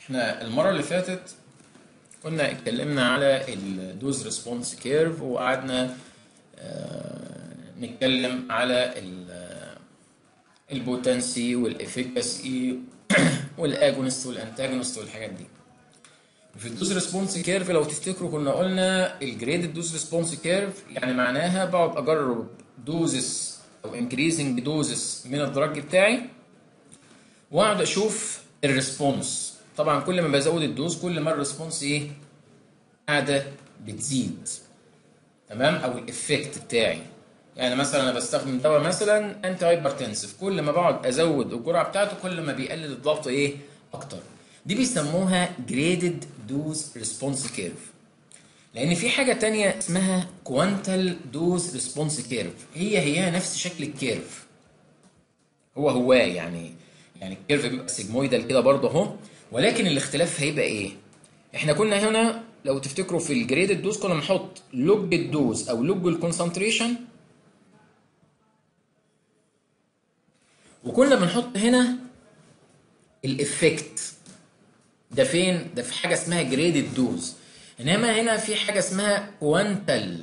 احنا المرة اللي فاتت كنا اتكلمنا على الدوز ريسبونس كيرف وقعدنا آه، نتكلم على البوتنسي والافيكاسي والاجونست والانتاجونست والحاجات دي في الدوز ريسبونس كيرف لو تفتكروا كنا قلنا الجريدد دوز ريسبونس كيرف يعني معناها بقعد اجرب دوزس او انكريزنج دوزس من الدرج بتاعي واقعد اشوف الريسبونس طبعا كل ما بزود الدوز كل ما الريسبونس ايه قاعده بتزيد تمام او الافكت بتاعي يعني مثلا انا بستخدم دواء مثلا انتي هايبرتنسف كل ما بقعد ازود الجرعه بتاعته كل ما بيقلل الضغط ايه اكتر دي بيسموها جريدد دوز ريسبونس كيرف لان في حاجه تانية اسمها كوانتال دوز ريسبونس كيرف هي هي نفس شكل الكيرف هو هو يعني يعني الكيرف بيبقى سيجمويدال كده برضه اهو ولكن الاختلاف هيبقى ايه احنا كنا هنا لو تفتكروا في الجريدد دوز كنا بنحط لوج الدوز او لوج الكونسنتريشن وكنا بنحط هنا الافكت ده فين ده في حاجه اسمها جريدد دوز انما هنا في حاجه اسمها كوانتال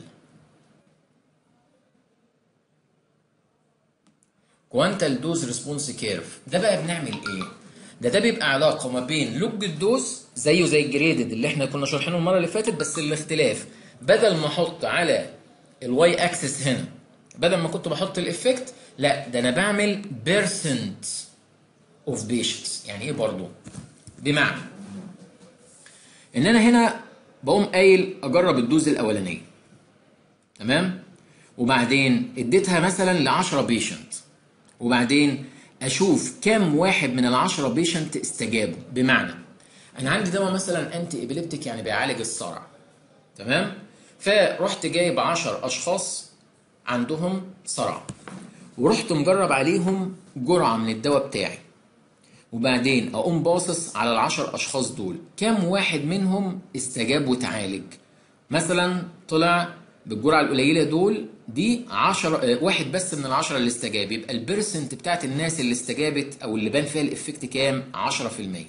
كوانتال دوز ريسبونس كيرف ده بقى بنعمل ايه ده ده بيبقى علاقه ما بين لوج الدوز زيه زي الجريدد اللي احنا كنا شارحينه المره اللي فاتت بس الاختلاف بدل ما احط على الواي اكسس هنا بدل ما كنت بحط الافكت لا ده انا بعمل بيرسنت اوف بيشنتس يعني ايه برضو بمعنى ان انا هنا بقوم قايل اجرب الدوز الاولانيه تمام وبعدين اديتها مثلا ل 10 بيشنت وبعدين اشوف كام واحد من ال 10 بيشنت استجابوا بمعنى انا عندي دواء مثلا انتي ابيليبتيك يعني بيعالج الصرع تمام فرحت جايب 10 اشخاص عندهم صرع ورحت مجرب عليهم جرعه من الدواء بتاعي وبعدين اقوم باصص على العشر اشخاص دول كام واحد منهم استجاب وتعالج مثلا طلع بالجرعه القليله دول دي 10 واحد بس من العشرة اللي استجاب يبقى البرسنت بتاعت الناس اللي استجابت او اللي بان فيها الافكت كام 10%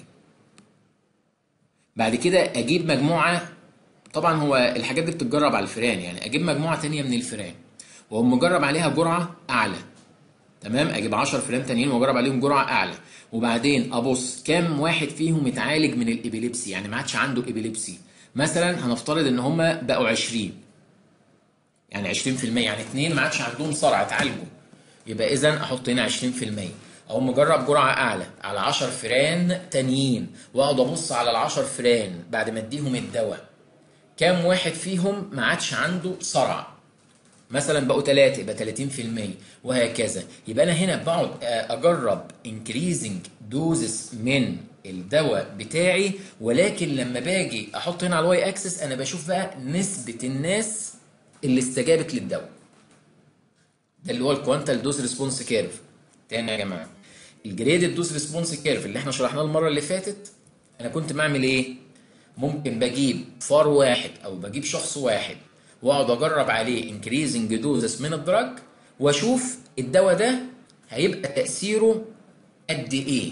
بعد كده اجيب مجموعه طبعا هو الحاجات دي بتتجرب على الفئران يعني اجيب مجموعه تانية من الفئران واقوم مجرب عليها جرعه اعلى تمام اجيب 10 فئران تانيين واجرب عليهم جرعه اعلى وبعدين ابص كام واحد فيهم اتعالج من الابيليبسي يعني ما عادش عنده ابيليبسي مثلا هنفترض ان هم بقوا 20 يعني 20% يعني اثنين ما عادش عندهم صرع اتعالجوا يبقى اذا احط هنا 20% او مجرب جرعه اعلى على 10 فئران تانيين واقعد ابص على ال 10 فئران بعد ما اديهم الدواء كام واحد فيهم ما عادش عنده صرع مثلا بقوا 3 يبقى 30% وهكذا يبقى انا هنا بقعد اجرب انكريزنج دوزز من الدواء بتاعي ولكن لما باجي احط هنا على الواي اكسس انا بشوف بقى نسبه الناس اللي استجابت للدواء ده اللي هو الكوانتال دوز ريسبونس كيرف تاني يا جماعه الجريدد دوز ريسبونس كيرف اللي احنا شرحناه المره اللي فاتت انا كنت بعمل ايه ممكن بجيب فار واحد او بجيب شخص واحد واقعد اجرب عليه انكريزنج دوزس من الدراج واشوف الدواء ده هيبقى تاثيره قد ايه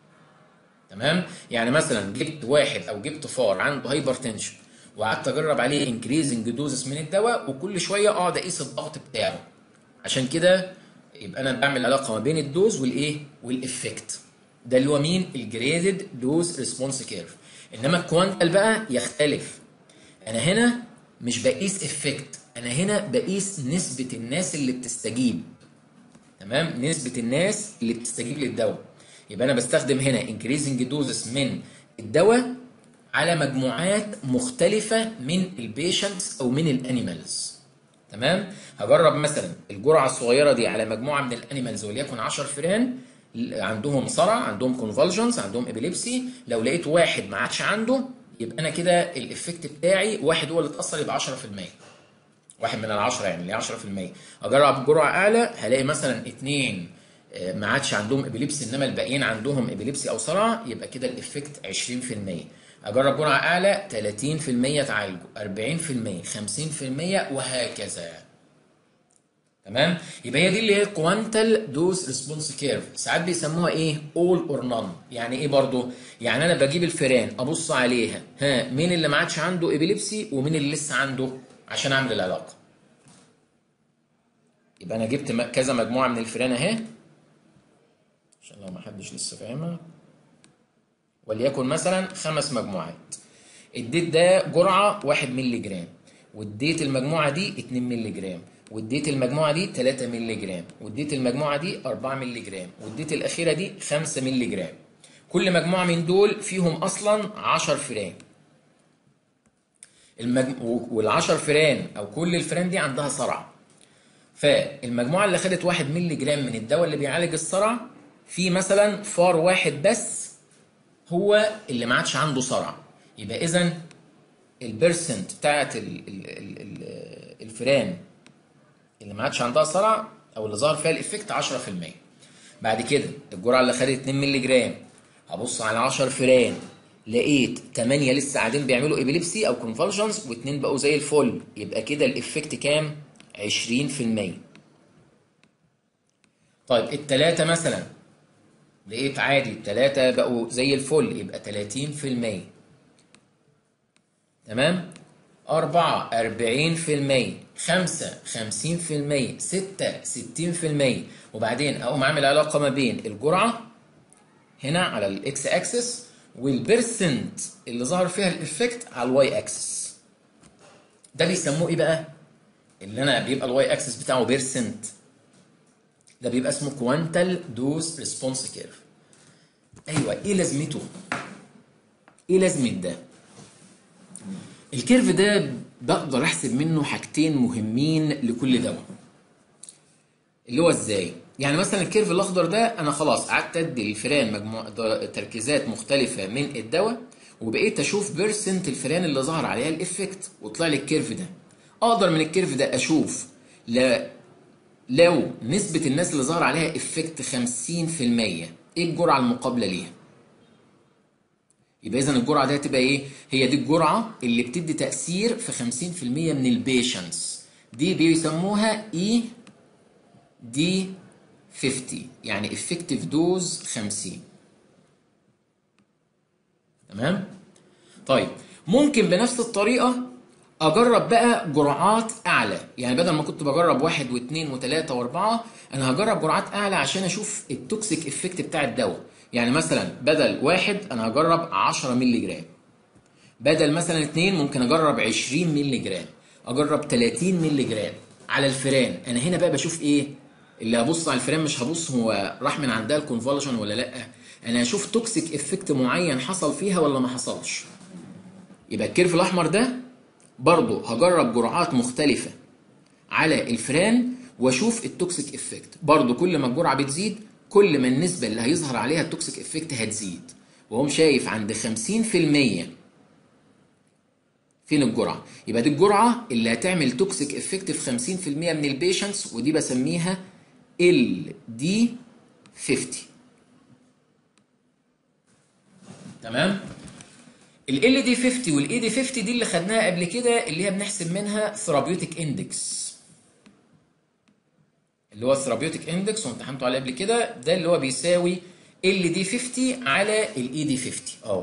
تمام يعني مثلا جبت واحد او جبت فار عنده هايبر تنشن وقعدت اجرب عليه انكريزنج دوزس من الدواء وكل شويه اقعد اقيس الضغط بتاعه عشان كده يبقى انا بعمل علاقه ما بين الدوز والايه والافكت ده اللي هو مين الجريدد دوز ريسبونس كيرف انما الكوانتال بقى يختلف انا هنا مش بقيس افكت انا هنا بقيس نسبه الناس اللي بتستجيب تمام نسبه الناس اللي بتستجيب للدواء يبقى انا بستخدم هنا انكريزنج دوزس من الدواء على مجموعات مختلفه من البيشنتس او من الانيمالز تمام هجرب مثلا الجرعه الصغيره دي على مجموعه من الانيمالز وليكن 10 فئران عندهم صرع عندهم كونفولجنز عندهم ابيليبسي لو لقيت واحد ما عادش عنده يبقى انا كده الافكت بتاعي واحد هو اللي اتاثر يبقى 10% واحد من العشرة يعني اللي 10% اجرب جرعه اعلى هلاقي مثلا اثنين ما عادش عندهم ابيليبسي انما الباقيين عندهم ابيليبسي او صرع يبقى كده الافكت 20% اجرب جرعه اعلى 30% تعالجوا 40% 50% وهكذا تمام يبقى هي دي اللي هي كوانتال دوز ريسبونس كيرف ساعات بيسموها ايه اول اور نون يعني ايه برضو يعني انا بجيب الفيران ابص عليها ها مين اللي ما عادش عنده ابيليبسي ومين اللي لسه عنده عشان اعمل العلاقه يبقى انا جبت م- كذا مجموعه من الفيران اهي عشان لو ما حدش لسه فاهمها وليكن مثلا خمس مجموعات اديت ده جرعه 1 مللي جرام واديت المجموعه دي 2 مللي جرام واديت المجموعه دي 3 مللي جرام واديت المجموعه دي 4 مللي جرام واديت الاخيره دي 5 مللي جرام كل مجموعه من دول فيهم اصلا 10 فران المج... وال10 فران او كل الفران دي عندها صرع فالمجموعه اللي خدت 1 مللي جرام من الدواء اللي بيعالج الصرع في مثلا فار واحد بس هو اللي ما عادش عنده صرع يبقى اذا البرسنت بتاعت ال- ال- ال- ال- الفئران اللي ما عادش عندها صرع او اللي ظهر فيها الافكت 10% بعد كده الجرعه اللي خدت 2 مللي جرام هبص على 10 فئران لقيت 8 لسه قاعدين بيعملوا ابيليبسي او كونفولجنز واثنين بقوا زي الفل يبقى كده الافكت كام 20% طيب الثلاثه مثلا لقيت عادي الثلاثه بقوا زي الفل يبقى 30% تمام أربعة أربعين في المية خمسة خمسين في المية ستة ستين في المية وبعدين أقوم عامل علاقة ما بين الجرعة هنا على الإكس أكسس والبرسنت اللي ظهر فيها الإفكت على الواي أكسس ده بيسموه إيه بقى؟ اللي أنا بيبقى الواي أكسس بتاعه بيرسنت ده بيبقى اسمه كوانتال دوز ريسبونس كيرف أيوه إيه لازمته؟ إيه لازمة ده؟ الكيرف ده بقدر احسب منه حاجتين مهمين لكل دواء اللي هو ازاي يعني مثلا الكيرف الاخضر ده انا خلاص قعدت ادي الفئران مجموعه تركيزات مختلفه من الدواء وبقيت اشوف بيرسنت الفئران اللي ظهر عليها الافكت وطلع لي الكيرف ده اقدر من الكيرف ده اشوف لا لو نسبه الناس اللي ظهر عليها افكت 50% ايه الجرعه المقابله ليها يبقى اذا الجرعه دي هتبقى ايه؟ هي دي الجرعه اللي بتدي تاثير في 50% من البيشنتس دي بيسموها اي دي 50 يعني افكتيف دوز 50 تمام؟ طيب ممكن بنفس الطريقه اجرب بقى جرعات اعلى يعني بدل ما كنت بجرب واحد واثنين وثلاثه واربعه انا هجرب جرعات اعلى عشان اشوف التوكسيك افكت بتاع الدواء يعني مثلا بدل واحد انا هجرب 10 مللي جرام بدل مثلا اثنين ممكن اجرب 20 مللي جرام اجرب 30 مللي جرام على الفئران انا هنا بقى بشوف ايه اللي هبص على الفئران مش هبص هو راح من عندها الكونفولجن ولا لا انا هشوف توكسيك افكت معين حصل فيها ولا ما حصلش يبقى الكيرف الاحمر ده برضه هجرب جرعات مختلفه على الفئران واشوف التوكسيك افكت برضه كل ما الجرعه بتزيد كل ما النسبة اللي هيظهر عليها التوكسيك افكت هتزيد وهم شايف عند 50% فين الجرعة؟ يبقى دي الجرعة اللي هتعمل توكسيك افكت في 50% من البيشنتس ودي بسميها ال دي 50 تمام؟ ال ال دي 50 وال اي دي 50 دي اللي خدناها قبل كده اللي هي بنحسب منها ثيرابيوتيك اندكس اللي هو الثيرابيوتيك اندكس وامتحنته عليه قبل كده ده اللي هو بيساوي ال دي 50 على الاي دي 50 اه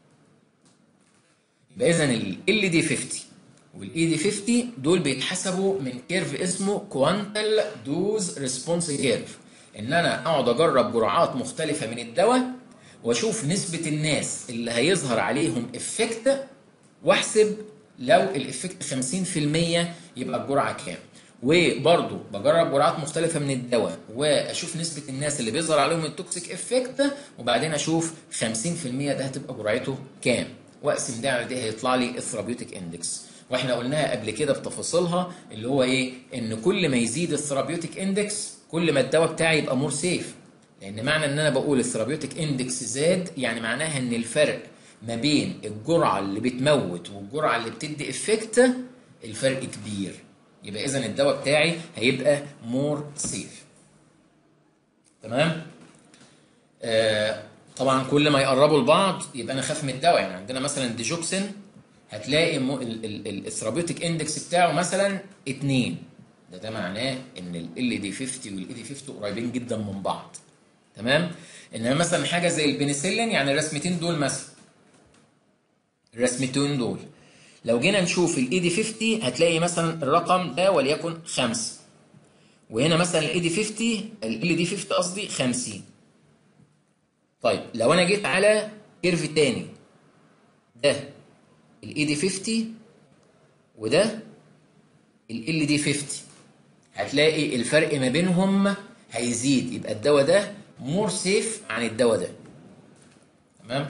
يبقى اذا ال دي 50 والاي دي 50 دول بيتحسبوا من كيرف اسمه كوانتال دوز ريسبونس كيرف ان انا اقعد اجرب جرعات مختلفه من الدواء واشوف نسبه الناس اللي هيظهر عليهم افكت واحسب لو الافكت 50% يبقى الجرعه كام وبرضه بجرب جرعات مختلفة من الدواء واشوف نسبة الناس اللي بيظهر عليهم التوكسيك افكت وبعدين اشوف 50% ده هتبقى جرعته كام واقسم ده على دي هيطلع لي الثيرابيوتيك اندكس واحنا قلناها قبل كده بتفاصيلها اللي هو ايه ان كل ما يزيد الثيرابيوتيك اندكس كل ما الدواء بتاعي يبقى مور سيف لان معنى ان انا بقول الثيرابيوتيك اندكس زاد يعني معناها ان الفرق ما بين الجرعة اللي بتموت والجرعة اللي بتدي افكت الفرق كبير يبقى اذا الدواء بتاعي هيبقى مور سيف تمام آه طبعا كل ما يقربوا لبعض يبقى انا خاف من الدواء يعني عندنا مثلا ديجوكسين هتلاقي الثيرابيوتيك اندكس بتاعه مثلا 2 ده ده معناه ان ال دي 50 والاي دي 50 قريبين جدا من بعض تمام انما مثلا حاجه زي البنسلين يعني الرسمتين دول مثلا الرسمتين دول لو جينا نشوف الاي دي 50 هتلاقي مثلا الرقم ده وليكن 5 وهنا مثلا الاي دي 50 ال دي 50 قصدي 50 طيب لو انا جيت على كيرف تاني ده الاي دي 50 وده ال دي 50 هتلاقي الفرق ما بينهم هيزيد يبقى الدواء ده مور سيف عن الدواء ده تمام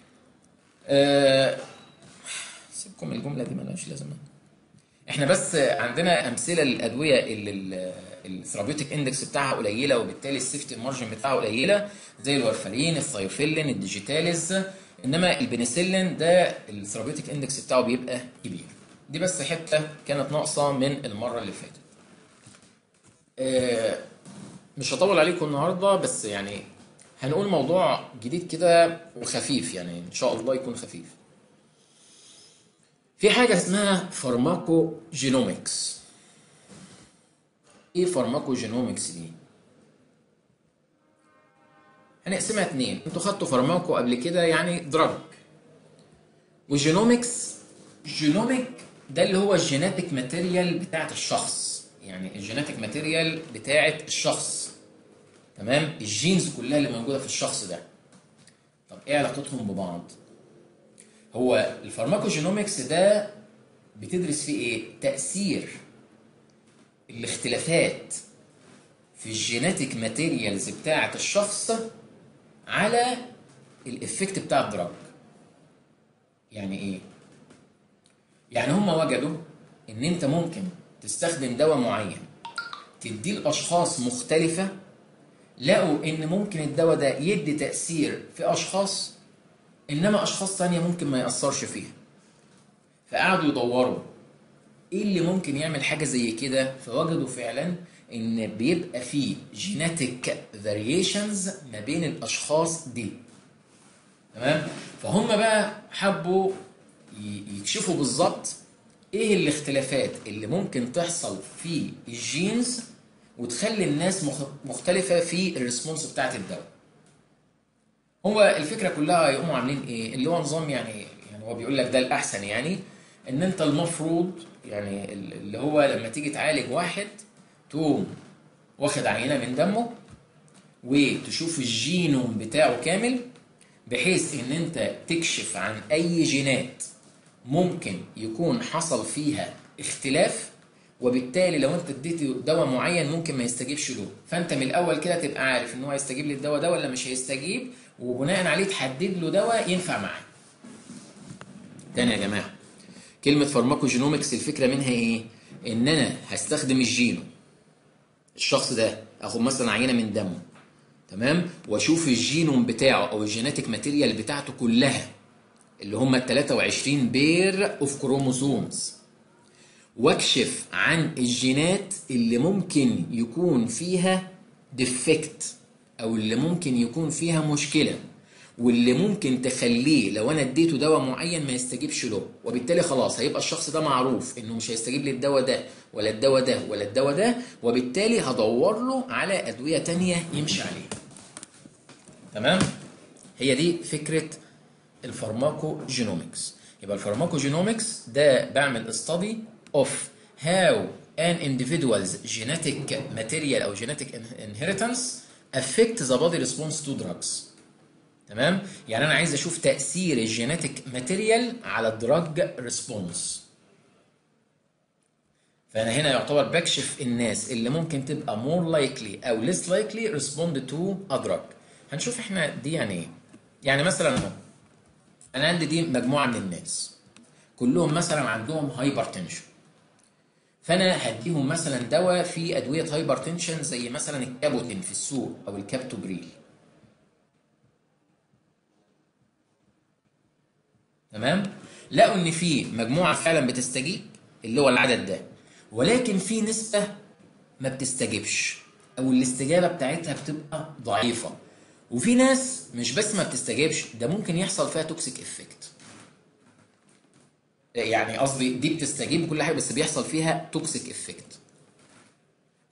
آه سيبكم الجمله دي مالهاش لازمه احنا بس عندنا امثله للادويه اللي الثيرابيوتيك اندكس بتاعها قليله وبالتالي السيفتي مارجن بتاعها قليله زي الورفرين الثايوفيلين الديجيتاليز انما البنسلين ده الثيرابيوتيك اندكس بتاعه بيبقى كبير دي بس حته كانت ناقصه من المره اللي فاتت آه مش هطول عليكم النهارده بس يعني هنقول موضوع جديد كده وخفيف يعني ان شاء الله يكون خفيف في حاجه اسمها فارماكو جينومكس ايه فارماكو جينومكس دي هنقسمها اتنين انتوا خدتوا فارماكو قبل كده يعني دراج وجينومكس جينوميك ده اللي هو الجيناتيك ماتيريال بتاعت الشخص يعني الجيناتيك ماتيريال بتاعت الشخص تمام الجينز كلها اللي موجوده في الشخص ده طب ايه علاقتهم ببعض هو الفارماكوجينومكس ده بتدرس فيه ايه تاثير الاختلافات في الجيناتيك ماتيريالز بتاعه الشخص على الافكت بتاع الدراج يعني ايه يعني هم وجدوا ان انت ممكن تستخدم دواء معين تديه لاشخاص مختلفه لقوا ان ممكن الدواء ده يدي تاثير في اشخاص انما اشخاص تانية ممكن ما ياثرش فيها فقعدوا يدوروا ايه اللي ممكن يعمل حاجه زي كده فوجدوا فعلا ان بيبقى فيه جيناتيك فاريشنز ما بين الاشخاص دي تمام فهم بقى حبوا يكشفوا بالظبط ايه الاختلافات اللي ممكن تحصل في الجينز وتخلي الناس مختلفه في الريسبونس بتاعت الدواء هو الفكره كلها يقوموا عاملين ايه اللي هو نظام يعني يعني هو بيقول لك ده الاحسن يعني ان انت المفروض يعني اللي هو لما تيجي تعالج واحد تقوم واخد عينه من دمه وتشوف الجينوم بتاعه كامل بحيث ان انت تكشف عن اي جينات ممكن يكون حصل فيها اختلاف وبالتالي لو انت اديته دواء معين ممكن ما يستجيبش له فانت من الاول كده تبقى عارف ان هو هيستجيب للدواء ده ولا مش هيستجيب وبناء عليه تحدد له دواء ينفع معاه تاني يا جماعه كلمه فارماكوجينومكس الفكره منها ايه ان انا هستخدم الجينو الشخص ده اخد مثلا عينه من دمه تمام واشوف الجينوم بتاعه او الجيناتيك ماتيريال بتاعته كلها اللي هم ال 23 بير اوف كروموسومز واكشف عن الجينات اللي ممكن يكون فيها ديفكت او اللي ممكن يكون فيها مشكله واللي ممكن تخليه لو انا اديته دواء معين ما يستجيبش له وبالتالي خلاص هيبقى الشخص ده معروف انه مش هيستجيب للدواء ده ولا الدواء ده ولا الدواء ده وبالتالي هدور له على ادويه تانية يمشي عليها تمام هي دي فكره الفارماكو جينومكس يبقى الفارماكو جينومكس ده بعمل study of how an individual's genetic material او genetic inheritance affect the body response to drugs تمام يعني انا عايز اشوف تاثير الجينيتك ماتيريال على الدراج ريسبونس فانا هنا يعتبر بكشف الناس اللي ممكن تبقى more likely او less likely respond to a drug هنشوف احنا دي يعني ايه يعني مثلا اهو انا عندي دي مجموعه من الناس كلهم مثلا عندهم هايبرتنشن فانا هديهم مثلا دواء في ادويه هايبرتنشن زي مثلا الكابوتين في السوق او الكابتوبريل تمام لقوا ان في مجموعه فعلا بتستجيب اللي هو العدد ده ولكن في نسبه ما بتستجيبش او الاستجابه بتاعتها بتبقى ضعيفه وفي ناس مش بس ما بتستجيبش ده ممكن يحصل فيها توكسيك افكت يعني قصدي دي بتستجيب كل حاجه بس بيحصل فيها توكسيك افكت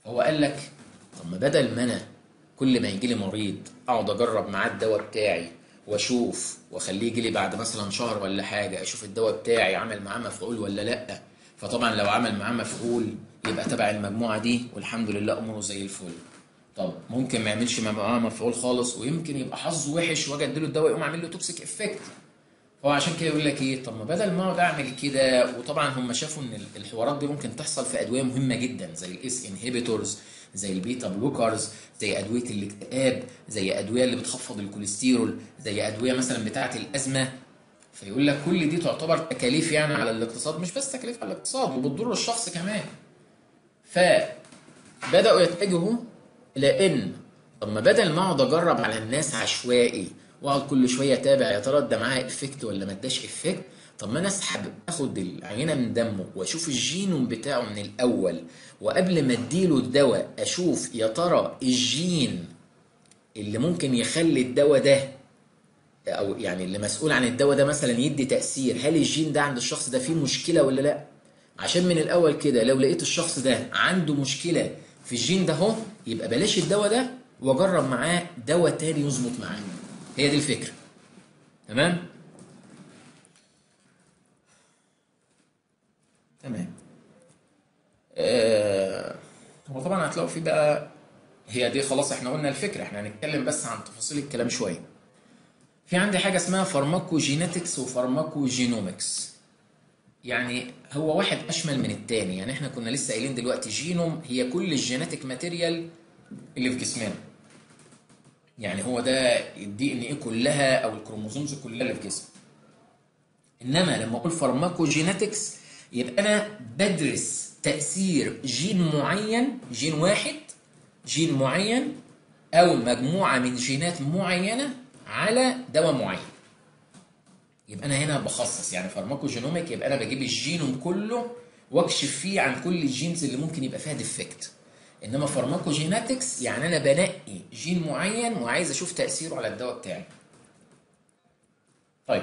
هو قال لك طب ما بدل ما انا كل ما يجي لي مريض اقعد اجرب معاه الدواء بتاعي واشوف واخليه يجي لي بعد مثلا شهر ولا حاجه اشوف الدواء بتاعي عمل معاه مفعول ولا لا فطبعا لو عمل معاه مفعول يبقى تبع المجموعه دي والحمد لله اموره زي الفل طب ممكن ما يعملش معاه مفعول خالص ويمكن يبقى حظه وحش واجي اديله الدواء يقوم عامل له توكسيك افكت هو عشان كده يقول لك ايه طب ما بدل ما اقعد اعمل كده وطبعا هم شافوا ان الحوارات دي ممكن تحصل في ادويه مهمه جدا زي الاس انهبيتورز زي البيتا بلوكرز زي ادويه الاكتئاب زي ادويه اللي بتخفض الكوليسترول زي ادويه مثلا بتاعه الازمه فيقول لك كل دي تعتبر تكاليف يعني على الاقتصاد مش بس تكاليف على الاقتصاد وبتضر الشخص كمان فبداوا يتجهوا الى ان طب ما بدل ما اقعد اجرب على الناس عشوائي واقعد كل شويه اتابع يا ترى ده معاه افكت ولا ما اداش افكت طب ما انا اسحب اخد العينه من دمه واشوف الجينوم بتاعه من الاول وقبل ما اديله الدواء اشوف يا ترى الجين اللي ممكن يخلي الدواء ده او يعني اللي مسؤول عن الدواء ده مثلا يدي تاثير هل الجين ده عند الشخص ده فيه مشكله ولا لا عشان من الاول كده لو لقيت الشخص ده عنده مشكله في الجين ده اهو يبقى بلاش الدواء ده واجرب معاه دواء تاني يظبط معاه هي دي الفكره تمام تمام آه هو طبعا هتلاقوا في بقى هي دي خلاص احنا قلنا الفكره احنا هنتكلم بس عن تفاصيل الكلام شويه في عندي حاجه اسمها فارماكو جينيتكس وفارماكو جينومكس يعني هو واحد اشمل من التاني يعني احنا كنا لسه قايلين دلوقتي جينوم هي كل الجيناتيك ماتيريال اللي في جسمنا يعني هو ده الدي ان ايه كلها او الكروموزومز كلها اللي في جسمنا انما لما اقول فارماكو جينيتكس يبقى انا بدرس تاثير جين معين جين واحد جين معين او مجموعه من جينات معينه على دواء معين يبقى انا هنا بخصص يعني فارماكو جينوميك يبقى انا بجيب الجينوم كله واكشف فيه عن كل الجينز اللي ممكن يبقى فيها ديفكت انما فارماكو جيناتكس يعني انا بنقي جين معين وعايز اشوف تاثيره على الدواء بتاعي طيب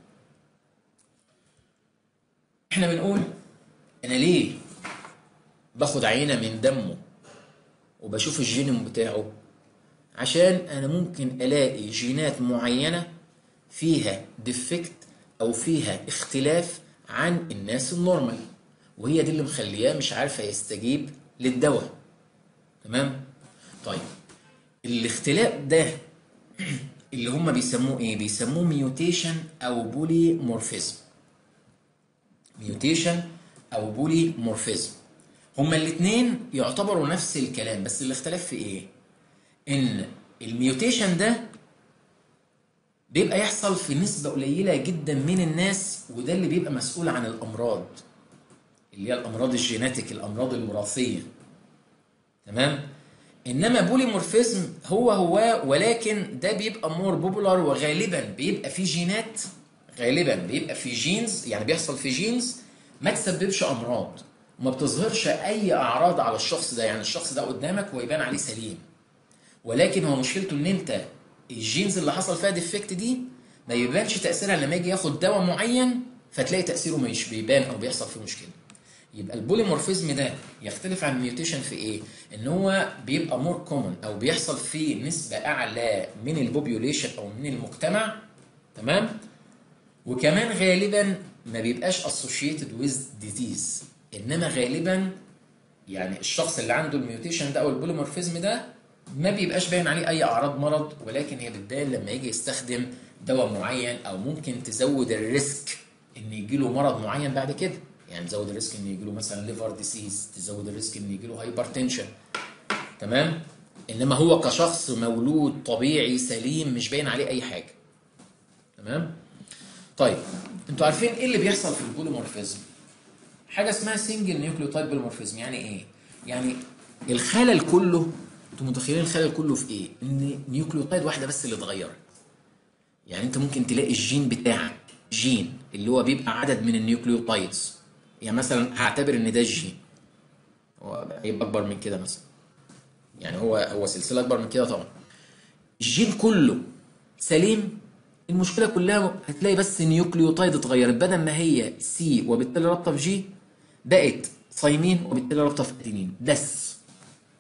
احنا بنقول انا ليه باخد عينه من دمه وبشوف الجينوم بتاعه عشان انا ممكن الاقي جينات معينه فيها ديفكت او فيها اختلاف عن الناس النورمال وهي دي اللي مخلياه مش عارفه يستجيب للدواء تمام طيب الاختلاف ده اللي هم بيسموه ايه بيسموه ميوتيشن او بولي مورفيزم ميوتيشن او بولي مورفيزم هما الاثنين يعتبروا نفس الكلام بس الاختلاف في ايه ان الميوتيشن ده بيبقى يحصل في نسبة قليلة جدا من الناس وده اللي بيبقى مسؤول عن الأمراض اللي هي الأمراض الجيناتيك الأمراض الوراثية تمام إنما بوليمورفيزم هو هو ولكن ده بيبقى مور بوبولار وغالبا بيبقى في جينات غالبا بيبقى في جينز يعني بيحصل في جينز ما تسببش أمراض وما بتظهرش أي أعراض على الشخص ده يعني الشخص ده قدامك ويبان عليه سليم ولكن هو مشكلته ان انت الجينز اللي حصل فيها ديفكت دي ما يبانش تاثيرها لما يجي ياخد دواء معين فتلاقي تاثيره مش بيبان او بيحصل فيه مشكله يبقى البوليمورفيزم ده يختلف عن الميوتيشن في ايه ان هو بيبقى مور كومن او بيحصل فيه نسبه اعلى من البوبيوليشن او من المجتمع تمام وكمان غالبا ما بيبقاش اسوشيتد ويز ديزيز انما غالبا يعني الشخص اللي عنده الميوتيشن ده او البوليمورفيزم ده ما بيبقاش باين عليه اي اعراض مرض ولكن هي بتبان لما يجي يستخدم دواء معين او ممكن تزود الريسك ان يجي له مرض معين بعد كده يعني تزود الريسك ان يجي له مثلا ليفر ديسيز تزود الريسك ان يجي له هايبرتنشن تمام انما هو كشخص مولود طبيعي سليم مش باين عليه اي حاجه تمام طيب انتوا عارفين ايه اللي بيحصل في البوليمورفيزم حاجه اسمها سنجل نيوكليوتايد بوليمورفيزم يعني ايه يعني الخلل كله انتوا متخيلين الخلل كله في ايه؟ ان نيوكليوتايد واحده بس اللي اتغيرت. يعني انت ممكن تلاقي الجين بتاعك جين اللي هو بيبقى عدد من النيوكليوتايدز يعني مثلا هعتبر ان ده الجين هو هيبقى اكبر من كده مثلا يعني هو هو سلسله اكبر من كده طبعا الجين كله سليم المشكله كلها هتلاقي بس نيوكليوتايد اتغيرت بدل ما هي سي وبالتالي رابطه في جي بقت ثايمين وبالتالي رابطه في ادينين بس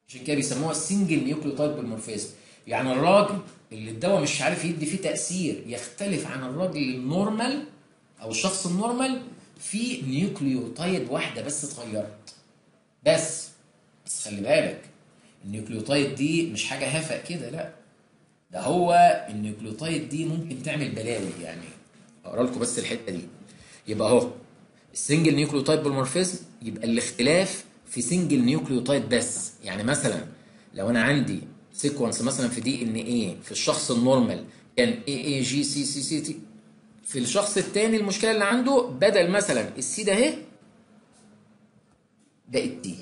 عشان كده بيسموها السنجل نيوكليوتايد بالمورفيزم يعني الراجل اللي الدواء مش عارف يدي فيه تاثير يختلف عن الراجل النورمال او الشخص النورمال في نيوكليوتايد واحده بس اتغيرت بس بس خلي بالك النيوكليوتايد دي مش حاجه هفق كده لا ده هو النيوكليوتايد دي ممكن تعمل بلاوي يعني اقرا لكم بس الحته دي يبقى اهو السنجل نيوكليوتايد بالمورفيزم يبقى الاختلاف في سنجل نيوكليوتايد بس يعني مثلا لو انا عندي سيكونس مثلا في دي ان ايه في الشخص النورمال كان اي اي جي سي سي سي تي في الشخص الثاني المشكله اللي عنده بدل مثلا السي ده اهي بقت تي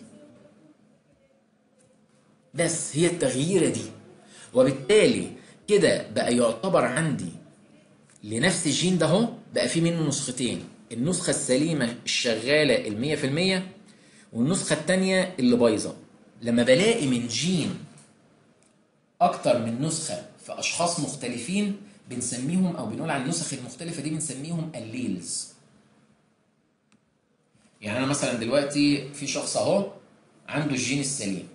بس هي التغييره دي وبالتالي كده بقى يعتبر عندي لنفس الجين ده اهو بقى في منه نسختين النسخه السليمه الشغاله المية في المية والنسخه الثانيه اللي بايظه لما بلاقي من جين اكتر من نسخه في اشخاص مختلفين بنسميهم او بنقول على النسخ المختلفه دي بنسميهم الليلز يعني انا مثلا دلوقتي في شخص اهو عنده الجين السليم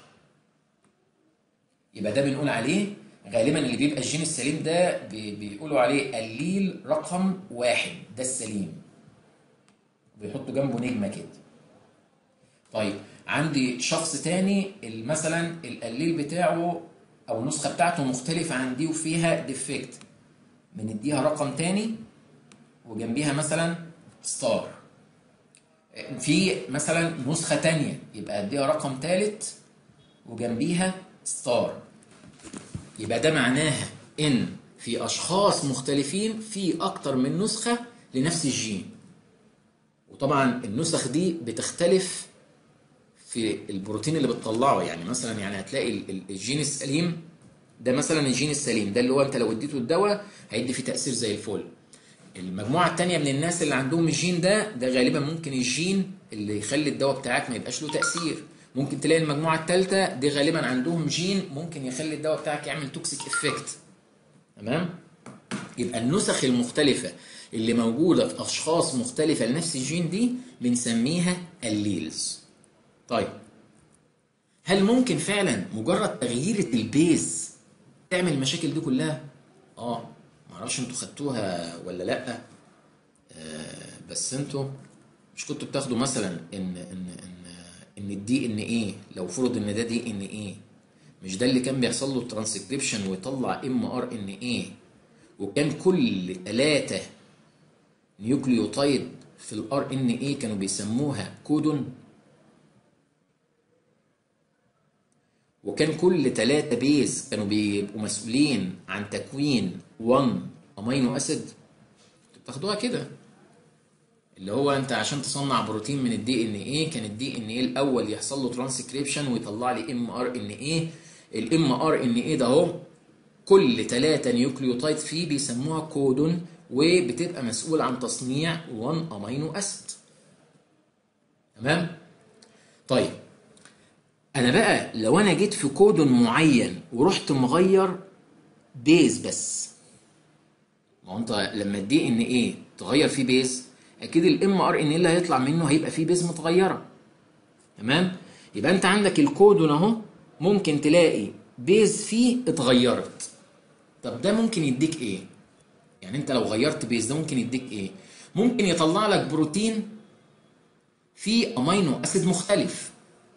يبقى ده بنقول عليه غالبا اللي بيبقى الجين السليم ده بي- بيقولوا عليه الليل رقم واحد ده السليم بيحطوا جنبه نجمه كده طيب عندي شخص تاني ال- مثلا القليل بتاعه او النسخه بتاعته مختلفه عن دي وفيها ديفكت بنديها رقم تاني وجنبيها مثلا ستار في مثلا نسخه تانية يبقى اديها رقم ثالث وجنبيها ستار يبقى ده معناها ان في اشخاص مختلفين في اكتر من نسخه لنفس الجين وطبعا النسخ دي بتختلف في البروتين اللي بتطلعه يعني مثلا يعني هتلاقي ال- ال- الجين السليم ده مثلا الجين السليم ده اللي هو انت لو اديته الدواء هيدي فيه تاثير زي الفل المجموعه الثانيه من الناس اللي عندهم الجين ده ده غالبا ممكن الجين اللي يخلي الدواء بتاعك ما يبقاش له تاثير ممكن تلاقي المجموعه الثالثه دي غالبا عندهم جين ممكن يخلي الدواء بتاعك يعمل توكسيك افكت تمام يبقى النسخ المختلفه اللي موجوده في اشخاص مختلفه لنفس الجين دي بنسميها الليلز طيب هل ممكن فعلا مجرد تغيير البيز تعمل المشاكل دي كلها اه معرفش انتوا خدتوها ولا لا آه بس انتوا مش كنتوا بتاخدوا مثلا ان ان ان ان الدي ان ايه لو فرض ان ده دي ان ايه مش ده اللي كان بيحصل له ترانسكريبشن ويطلع ام ار ان ايه وكان كل ثلاثة نيوكليوتايد في الار ان ايه كانوا بيسموها كودون وكان كل ثلاثة بيز كانوا بيبقوا مسؤولين عن تكوين 1 امينو اسيد بتاخدوها كده اللي هو انت عشان تصنع بروتين من الدي ان ايه كان الدي ان ايه الاول يحصل له ترانسكريبشن ويطلع لي ام ار ان ايه الام ار ان ايه ده اهو كل ثلاثة نيوكليوتايد فيه بيسموها كودون وبتبقى مسؤول عن تصنيع 1 امينو اسيد تمام طيب انا بقى لو انا جيت في كودون معين ورحت مغير بيز بس ما هو انت لما الدي ان ايه تغير فيه بيز اكيد الام ار ان اللي هيطلع منه هيبقى فيه بيز متغيره تمام يبقى انت عندك الكودون اهو ممكن تلاقي بيز فيه اتغيرت طب ده ممكن يديك ايه يعني انت لو غيرت بيز ده ممكن يديك ايه ممكن يطلع لك بروتين فيه امينو اسيد مختلف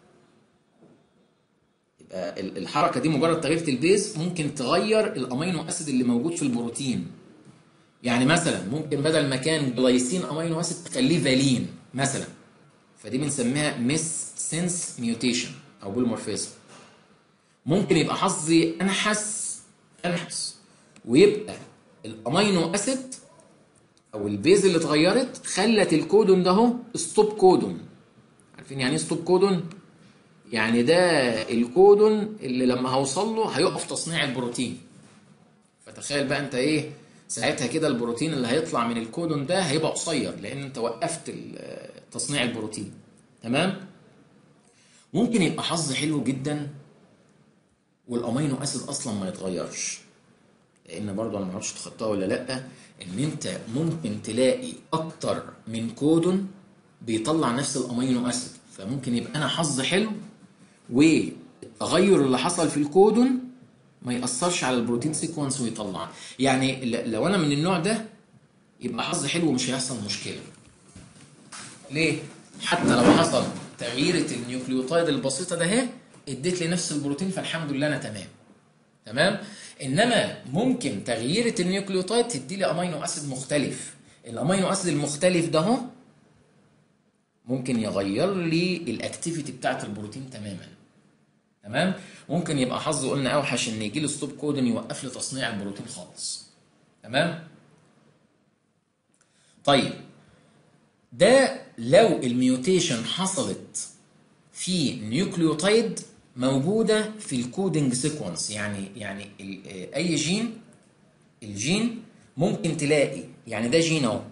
يبقى ال- الحركه دي مجرد تغيير البيز ممكن تغير الامينو اسيد اللي موجود في البروتين يعني مثلا ممكن بدل ما كان جلايسين امينو اسيد تخليه فالين مثلا فدي بنسميها ميس سنس ميوتيشن او بولمورفيزم ممكن يبقى حظي انحس انحس ويبقى الامينو اسيد او البيز اللي اتغيرت خلت الكودون ده اهو ستوب كودون عارفين يعني ايه ستوب كودون يعني ده الكودون اللي لما هوصل له هيقف تصنيع البروتين فتخيل بقى انت ايه ساعتها كده البروتين اللي هيطلع من الكودون ده هيبقى قصير لان انت وقفت ال- تصنيع البروتين تمام ممكن يبقى حظ حلو جدا والامينو اسيد اصلا ما يتغيرش لان برضه انا ما اعرفش تخطاها ولا لا ان انت ممكن تلاقي اكتر من كودون بيطلع نفس الامينو اسيد فممكن يبقى انا حظ حلو التغير اللي حصل في الكودون ما يأثرش على البروتين سيكونس ويطلع يعني ل- لو انا من النوع ده يبقى حظ حلو ومش هيحصل مشكله ليه حتى لو حصل تغييرة النيوكليوتايد البسيطه ده اهي اديت لي نفس البروتين فالحمد لله انا تمام تمام انما ممكن تغييرة النيوكليوتايد تدي لي امينو اسيد مختلف الامينو اسيد المختلف ده اهو ممكن يغير لي الاكتيفيتي بتاعت البروتين تماما تمام ممكن يبقى حظه قلنا اوحش ان يجي لي ستوب كودن يوقف لي تصنيع البروتين خالص تمام طيب ده لو الميوتيشن حصلت في نيوكليوتايد موجوده في الكودنج سيكونس يعني يعني ال- آه، اي جين الجين ممكن تلاقي يعني ده جين اهو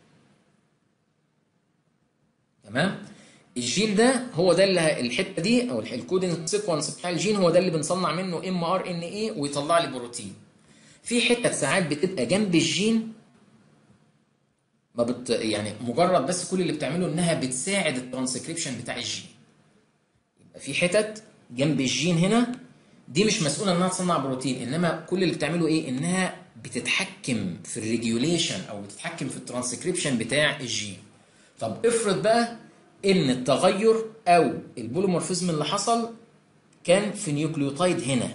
تمام الجين ده هو ده اللي الحته دي او الكودنج سيكونس بتاع الجين هو ده اللي بنصنع منه ام ار ان اي ويطلع لي بروتين في حته ساعات بتبقى جنب الجين ما بت يعني مجرد بس كل اللي بتعمله انها بتساعد الترانسكريبشن بتاع الجين يبقى في حتت جنب الجين هنا دي مش مسؤوله انها تصنع بروتين انما كل اللي بتعمله ايه انها بتتحكم في الريجوليشن او بتتحكم في الترانسكريبشن بتاع الجين طب افرض بقى ان التغير او البوليمورفيزم اللي حصل كان في نيوكليوتايد هنا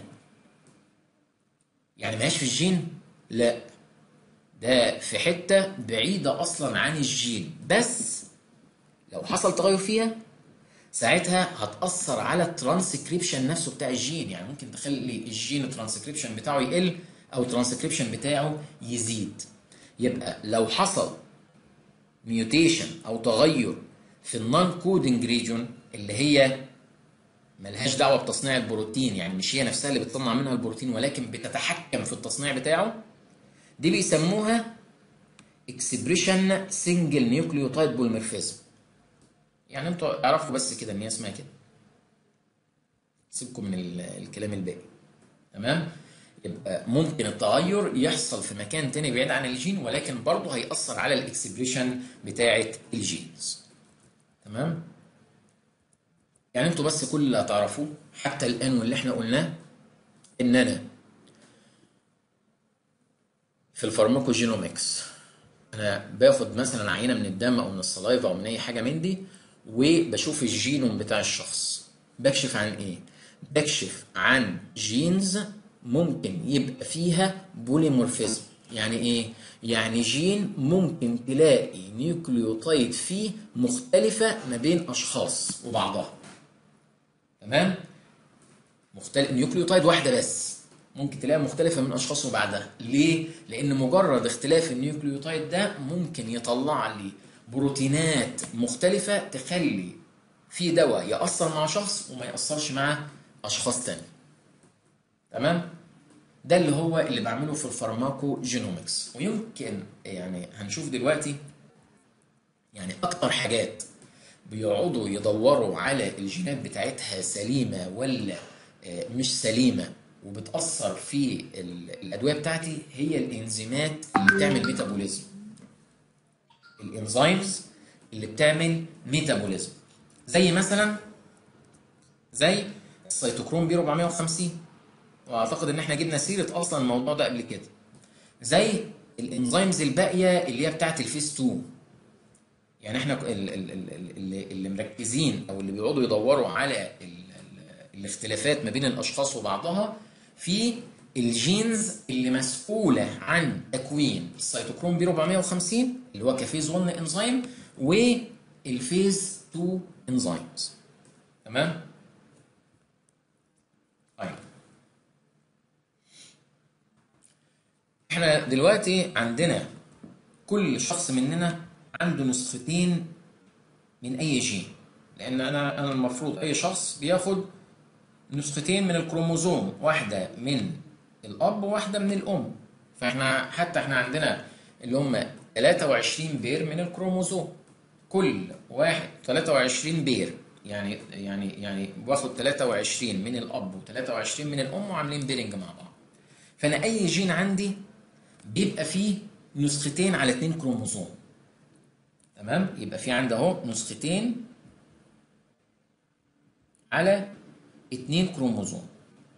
يعني ماهيش في الجين لا ده في حته بعيده اصلا عن الجين بس لو حصل تغير فيها ساعتها هتأثر على الترانسكريبشن نفسه بتاع الجين يعني ممكن تخلي الجين الترانسكريبشن بتاعه يقل او الترانسكريبشن بتاعه يزيد يبقى لو حصل ميوتيشن او تغير في النون كودنج ريجون اللي هي ملهاش دعوه بتصنيع البروتين يعني مش هي نفسها اللي بتصنع منها البروتين ولكن بتتحكم في التصنيع بتاعه دي بيسموها اكسبريشن سنجل نيوكليوتايد بوليمورفيزم يعني انتوا اعرفوا بس كده ان هي اسمها كده سيبكم من ال- الكلام الباقي تمام يبقى ممكن التغير يحصل في مكان تاني بعيد عن الجين ولكن برضه هيأثر على الاكسبريشن بتاعة الجينز تمام يعني انتوا بس كل اللي هتعرفوه حتى الان واللي احنا قلناه ان انا في الفارماكوجينومكس انا باخد مثلا عينه من الدم او من الصلايفه او من اي حاجه من دي وبشوف الجينوم بتاع الشخص بكشف عن ايه بكشف عن جينز ممكن يبقى فيها بوليمورفيزم يعني ايه يعني جين ممكن تلاقي نيوكليوتايد فيه مختلفه ما بين اشخاص وبعضها تمام مختلف نيوكليوتايد واحده بس ممكن تلاقيها مختلفه من اشخاص وبعدها ليه لان مجرد اختلاف النيوكليوتايد ده ممكن يطلع لي بروتينات مختلفه تخلي في دواء ياثر مع شخص وما ياثرش مع اشخاص تاني تمام ده اللي هو اللي بعمله في الفارماكو جينومكس ويمكن يعني هنشوف دلوقتي يعني اكتر حاجات بيقعدوا يدوروا على الجينات بتاعتها سليمه ولا آه، مش سليمه وبتاثر في ال- الادويه بتاعتي هي الانزيمات اللي بتعمل ميتابوليزم الانزيمز اللي بتعمل ميتابوليزم زي مثلا زي السيتوكروم بي 450 واعتقد ان احنا جبنا سيره اصلا الموضوع ده قبل كده زي الانزيمز الباقيه اللي هي بتاعت الفيس 2 يعني احنا ال- ال- ال- ال- اللي, اللي مركزين او اللي بيقعدوا يدوروا على ال- ال- الاختلافات ما بين الاشخاص وبعضها في الجينز اللي مسؤوله عن تكوين السيتوكروم بي 450 اللي هو كفيز 1 انزيم والفيز 2 انزيمز تمام طيب احنا دلوقتي عندنا كل شخص مننا عنده نسختين من اي جين لان انا انا المفروض اي شخص بياخد نسختين من الكروموزوم واحده من الاب وواحده من الام فاحنا حتى احنا عندنا اللي هم 23 بير من الكروموزوم كل واحد 23 بير يعني يعني يعني باخد 23 من الاب و23 من الام وعاملين بيرنج مع بعض فانا اي جين عندي بيبقى فيه نسختين على اتنين كروموزوم تمام يبقى في عندي اهو نسختين على اتنين كروموزوم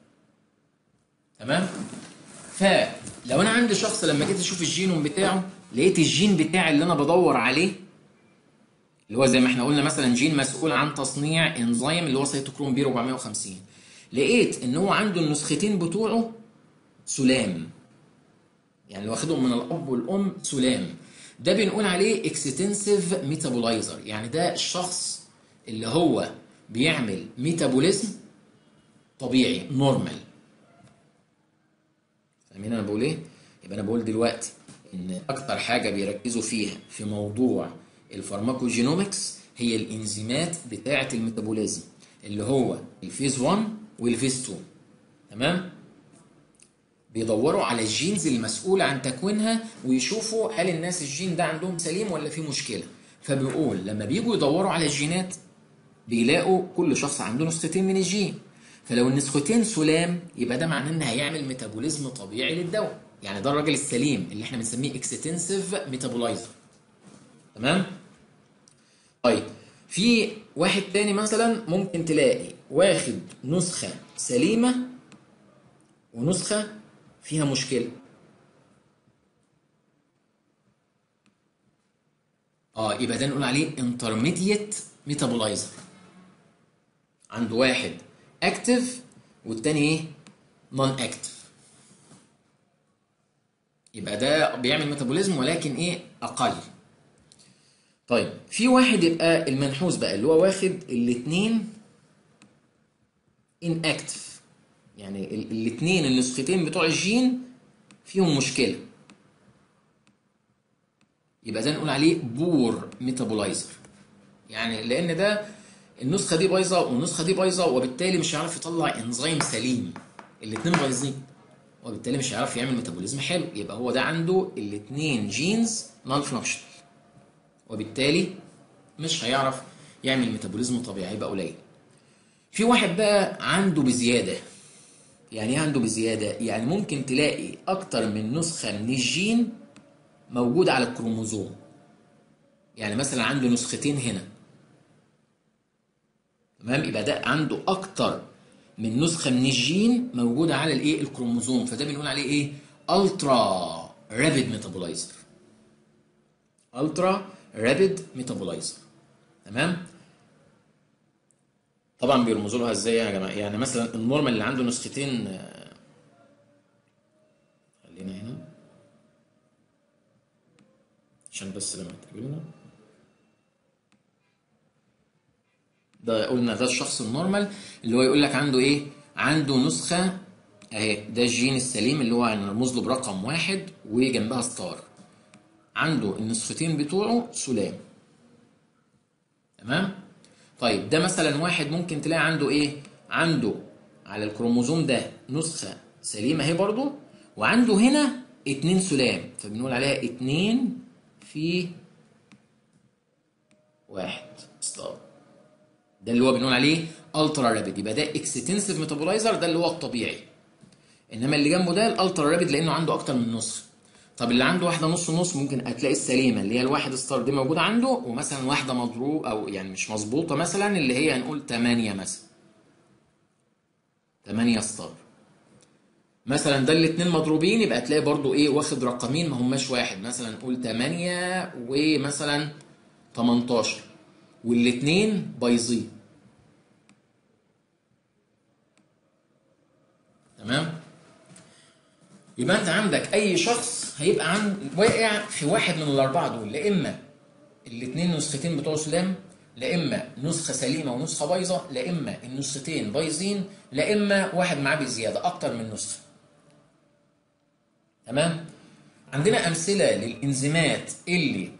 تمام فلو انا عندي شخص لما جيت اشوف الجينوم بتاعه لقيت الجين بتاعي اللي انا بدور عليه اللي هو زي ما احنا قلنا مثلا جين مسؤول عن تصنيع انزيم اللي هو سيتوكروم بي 450 لقيت ان هو عنده النسختين بتوعه سلام يعني اللي واخدهم من الاب والام سلام ده بنقول عليه اكستنسيف ميتابولايزر يعني ده الشخص اللي هو بيعمل ميتابوليزم طبيعي نورمال فاهمين انا بقول ايه يبقى انا بقول دلوقتي ان اكتر حاجه بيركزوا فيها في موضوع الفارماكوجينومكس هي الانزيمات بتاعه الميتابوليزم اللي هو الفيز 1 والفيز 2 تمام بيدوروا على الجينز المسؤولة عن تكوينها ويشوفوا هل الناس الجين ده عندهم سليم ولا في مشكلة فبيقول لما بيجوا يدوروا على الجينات بيلاقوا كل شخص عنده نسختين من الجين فلو النسختين سلام يبقى ده معناه ان هيعمل ميتابوليزم طبيعي للدواء يعني ده الراجل السليم اللي احنا بنسميه اكستنسيف ميتابولايزر تمام طيب في واحد تاني مثلا ممكن تلاقي واخد نسخة سليمة ونسخة فيها مشكلة اه يبقى ده نقول عليه intermediate metabolizer عنده واحد اكتف والتاني ايه نون اكتف يبقى ده بيعمل ميتابوليزم ولكن ايه اقل طيب في واحد يبقى المنحوس بقى اللي هو واخد الاثنين ان اكتف يعني الاثنين النسختين بتوع الجين فيهم مشكله يبقى ده نقول عليه بور ميتابولايزر يعني لان ده النسخه دي بايظه والنسخه دي بايظه وبالتالي مش هيعرف يطلع انزيم سليم الاثنين بايظين وبالتالي مش هيعرف يعمل ميتابوليزم حلو يبقى هو ده عنده الاثنين جينز نون فانكشنال وبالتالي مش هيعرف يعمل ميتابوليزم طبيعي يبقى قليل في واحد بقى عنده بزياده يعني ايه عنده بزياده يعني ممكن تلاقي اكتر من نسخه من الجين موجوده على الكروموزوم يعني مثلا عنده نسختين هنا تمام يبقى ده عنده اكتر من نسخه من الجين موجوده على الايه الكروموزوم فده بنقول عليه ايه الترا رابيد ميتابولايزر الترا رابيد ميتابولايزر تمام طبعا بيرمزوا لها ازاي يا جماعه يعني مثلا النورمال اللي عنده نسختين خلينا هنا عشان بس لما تقابلنا ده قلنا ده الشخص النورمال اللي هو يقول لك عنده ايه عنده نسخه اهي ده الجين السليم اللي هو هنرمز له برقم واحد وجنبها ستار عنده النسختين بتوعه سلام تمام طيب ده مثلا واحد ممكن تلاقي عنده ايه عنده على الكروموزوم ده نسخة سليمة اهي برضو وعنده هنا اتنين سلام فبنقول عليها اتنين في واحد ستار ده اللي هو بنقول عليه الترا رابيد يبقى ده اكستنسيف ميتابولايزر ده اللي هو الطبيعي انما اللي جنبه ده الالترا رابيد لانه عنده اكتر من نسخه طب اللي عنده واحده نص نص ممكن هتلاقي السليمه اللي هي الواحد ستار دي موجوده عنده ومثلا واحده مضروب او يعني مش مظبوطه مثلا اللي هي هنقول 8 مثلا 8 ستار مثلا ده الاثنين مضروبين يبقى تلاقي برضو ايه واخد رقمين ما هماش واحد مثلا نقول 8 ومثلا 18 والاثنين بايظين تمام يبقى انت عندك اي شخص هيبقى عن واقع في واحد من الاربعه دول لا اما الاثنين نسختين بتوع سلام لا اما نسخه سليمه ونسخه بايظه لا اما النسختين بايظين لا اما واحد معاه بزياده اكتر من نسخه تمام عندنا امثله للانزيمات اللي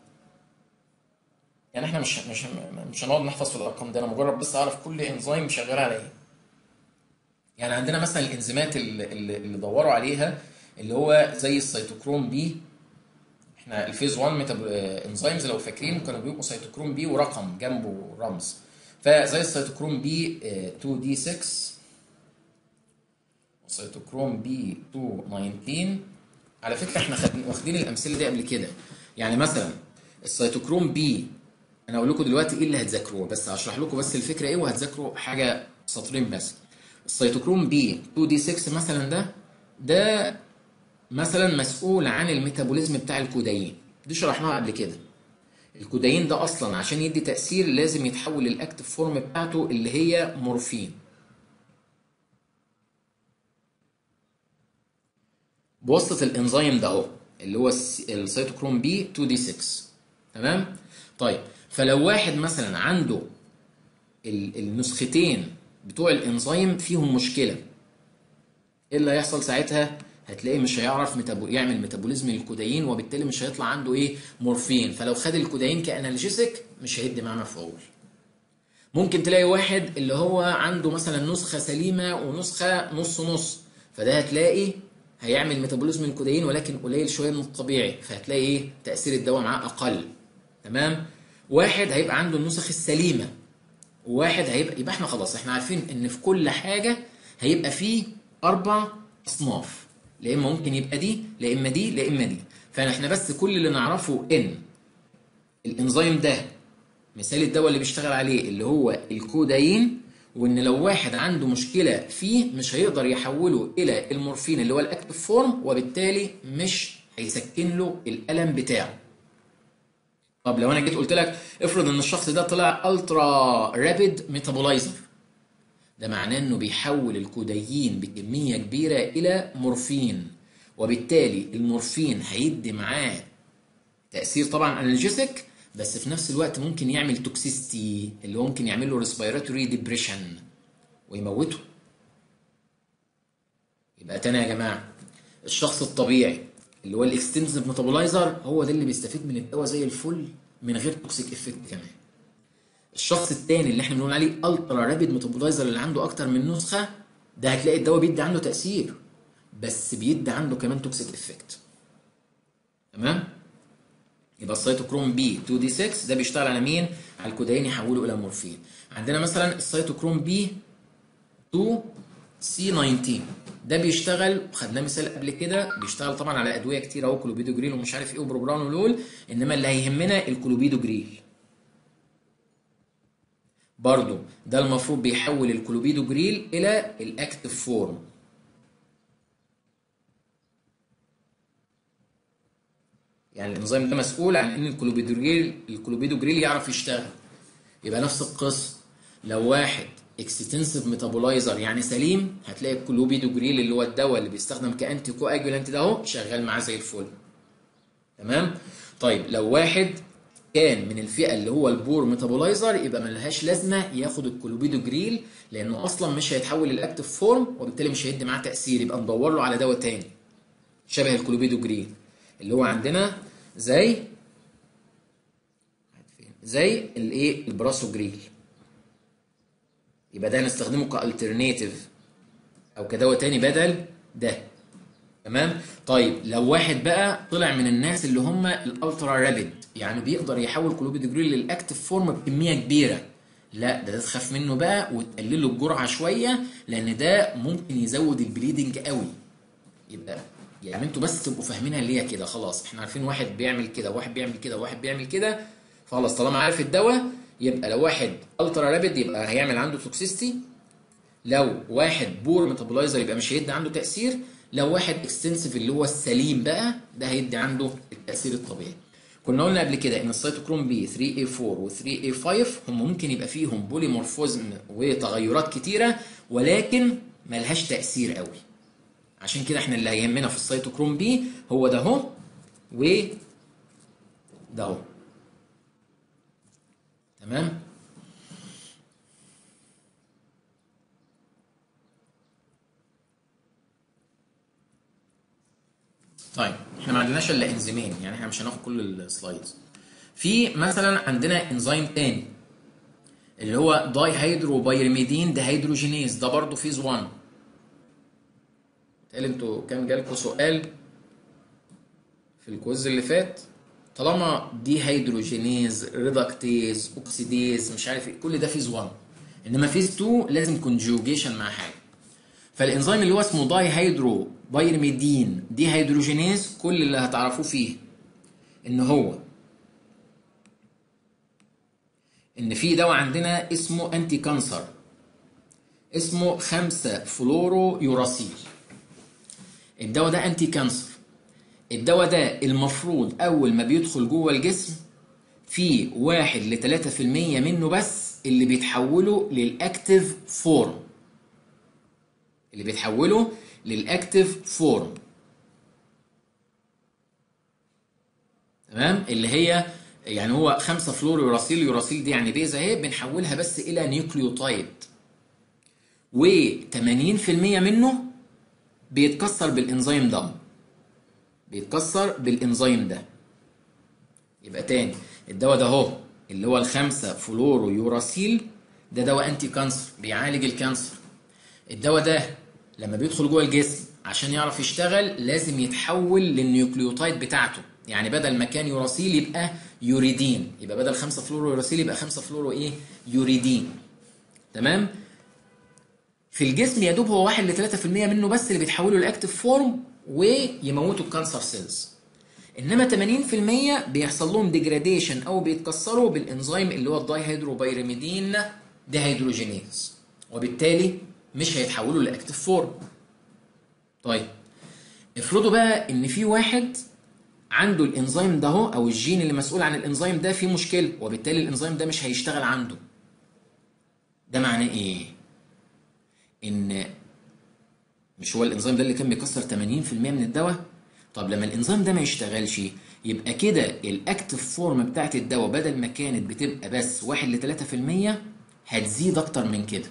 يعني احنا مش مش مش هنقعد نحفظ في الارقام ده انا مجرد بس اعرف كل انزيم شغال على ايه يعني عندنا مثلا الانزيمات اللي, اللي دوروا عليها اللي هو زي السيتوكروم بي احنا الفيز 1 ميتاب انزيمز لو فاكرين كانوا بيبقوا سيتوكروم بي ورقم جنبه رمز فزي السيتوكروم بي 2 دي 6 وسيتوكروم بي 219 على فكره احنا واخدين الامثله دي قبل كده يعني مثلا السيتوكروم بي انا اقول لكم دلوقتي ايه اللي هتذاكروه بس هشرح لكم بس الفكره ايه وهتذاكروا حاجه سطرين بس السيتوكروم بي 2 دي 6 مثلا ده ده مثلا مسؤول عن الميتابوليزم بتاع الكودايين دي شرحناها قبل كده الكودايين ده اصلا عشان يدي تاثير لازم يتحول للاكتف فورم بتاعته اللي هي مورفين بواسطه الانزيم ده اهو اللي هو السيتوكروم بي 2 دي 6 تمام طيب فلو واحد مثلا عنده النسختين بتوع الانزيم فيهم مشكله ايه اللي هيحصل ساعتها هتلاقيه مش هيعرف ميتابو... يعمل ميتابوليزم للكودايين وبالتالي مش هيطلع عنده ايه مورفين فلو خد الكودايين كانالجيسك مش هيدي معاه مفعول ممكن تلاقي واحد اللي هو عنده مثلا نسخه سليمه ونسخه نص نص فده هتلاقي هيعمل ميتابوليزم للكودايين ولكن قليل شويه من الطبيعي فهتلاقي ايه تاثير الدواء معاه اقل تمام واحد هيبقى عنده النسخ السليمه وواحد هيبقى يبقى احنا خلاص احنا عارفين ان في كل حاجه هيبقى فيه اربع اصناف لا اما ممكن يبقى دي لا اما دي لا اما دي فاحنا بس كل اللي نعرفه ان الانزيم ده مثال الدواء اللي بيشتغل عليه اللي هو الكودايين وان لو واحد عنده مشكله فيه مش هيقدر يحوله الى المورفين اللي هو الاكتف فورم وبالتالي مش هيسكن له الالم بتاعه طب لو انا جيت قلت لك افرض ان الشخص ده طلع الترا رابيد ميتابولايزر ده معناه انه بيحول الكودايين بكميه كبيره الى مورفين وبالتالي المورفين هيدي معاه تاثير طبعا انالجيسك بس في نفس الوقت ممكن يعمل توكسيستي اللي هو ممكن يعمل له ريسبيراتوري ديبريشن ويموته يبقى تاني يا جماعه الشخص الطبيعي اللي هو الاكستنسيف ميتابولايزر هو ده اللي بيستفيد من الدواء زي الفل من غير توكسيك افكت كمان الشخص الثاني اللي احنا بنقول عليه الترا رابيد ميتابولايزر اللي عنده اكتر من نسخه ده هتلاقي الدواء بيدي عنده تاثير بس بيدي عنده كمان توكسيك افكت تمام يبقى السيتوكروم بي 2 دي 6 ده بيشتغل على مين على الكودايين يحوله الى مورفين عندنا مثلا السيتوكروم بي 2 سي 19 ده بيشتغل خدناه مثال قبل كده بيشتغل طبعا على ادويه كتير اهو كلوبيدوجريل ومش عارف ايه وبروبرانولول انما اللي هيهمنا الكلوبيدوجريل برضو ده المفروض بيحول الكلوبيدوجريل الى الاكتف فورم يعني الانزيم ده مسؤول عن ان الكلوبيدوجريل الكلوبيدوجريل يعرف يشتغل يبقى نفس القصه لو واحد اكستنسيف ميتابولايزر يعني سليم هتلاقي الكلوبيدوجريل اللي هو الدواء اللي بيستخدم كانتي كواجولانت ده اهو شغال معاه زي الفل تمام طيب لو واحد كان من الفئه اللي هو البور ميتابولايزر يبقى ملهاش لازمه ياخد الكلوبيدوجريل لانه اصلا مش هيتحول للاكتف فورم وبالتالي مش هيدي معاه تاثير يبقى ندور له على دواء تاني شبه الكلوبيدوجريل اللي هو عندنا زي زي الايه البراسوجريل يبقى ده هنستخدمه كالترناتيف او كدواء تاني بدل ده تمام طيب لو واحد بقى طلع من الناس اللي هم الالترا رابيد يعني بيقدر يحول كلوبيدوجريل للاكتف فورم بكميه كبيره لا ده تخاف منه بقى وتقلل له الجرعه شويه لان ده ممكن يزود البليدنج قوي يبقى يعني انتوا بس تبقوا فاهمينها اللي هي كده خلاص احنا عارفين واحد بيعمل كده واحد بيعمل كده واحد بيعمل كده خلاص طالما عارف الدواء يبقى لو واحد الترا رابيد يبقى هيعمل عنده توكسيستي لو واحد بور ميتابولايزر يبقى مش هيدي عنده تاثير لو واحد اكستنسيف اللي هو السليم بقى ده هيدي عنده التاثير الطبيعي كنا قلنا قبل كده ان السيتوكروم بي 3A4 و 3A5 هم ممكن يبقى فيهم بوليمورفوزم وتغيرات كتيره ولكن ملهاش تاثير قوي عشان كده احنا اللي هيهمنا في السيتوكروم بي هو ده اهو و ده اهو تمام طيب احنا ما عندناش الا انزيمين يعني احنا مش هناخد كل السلايدز في مثلا عندنا انزيم تاني اللي هو داي هيدرو بايرميدين دهيدروجينيز ده برضه فيز 1 قال انتوا كان جالكوا سؤال في الكويز اللي فات طالما دي هيدروجينيز ريدكتيز اوكسيديز مش عارف ايه كل ده فيز 1 انما فيز 2 لازم كونجوجيشن مع حاجه فالانزيم اللي هو اسمه داي هيدرو بايرميدين دي هيدروجينيز كل اللي هتعرفوه فيه ان هو ان في دواء عندنا اسمه انتي كانسر اسمه 5 فلورو يوراسيل الدواء ده انتي كانسر الدواء ده المفروض اول ما بيدخل جوه الجسم في واحد ل 3% منه بس اللي بيتحولوا للاكتيف فورم اللي بيتحولوا للاكتيف فورم تمام اللي هي يعني هو 5 فلور يوراسيل يوراسيل دي يعني بيزا اهي بنحولها بس الى نيوكليوتايد و80% منه بيتكسر بالانزيم ده بيتكسر بالانزيم ده يبقى تاني الدواء ده اهو اللي هو الخمسة فلورو يوراسيل ده دواء انتي كانسر بيعالج الكانسر الدواء ده لما بيدخل جوه الجسم عشان يعرف يشتغل لازم يتحول للنيوكليوتايد بتاعته يعني بدل ما كان يوراسيل يبقى يوريدين يبقى بدل 5 فلورو يوراسيل يبقى 5 فلورو ايه يوريدين تمام في الجسم يا دوب هو 1 ل 3% منه بس اللي بيتحولوا لاكتيف فورم ويموتوا الكانسر سيلز انما 80% بيحصل لهم ديجراديشن او بيتكسروا بالانزيم اللي هو الداي هيدروبيرميدين ديهيدروجينيز وبالتالي مش هيتحولوا لاكتيف فورم طيب افرضوا بقى ان في واحد عنده الانزيم ده هو او الجين اللي مسؤول عن الانزيم ده فيه مشكله وبالتالي الانزيم ده مش هيشتغل عنده ده معناه ايه ان مش هو الانزيم ده اللي كان بيكسر 80% من الدواء طب لما الانزيم ده ما يشتغلش يبقى كده الاكتف فورم بتاعت الدواء بدل ما كانت بتبقى بس 1 ل 3% هتزيد اكتر من كده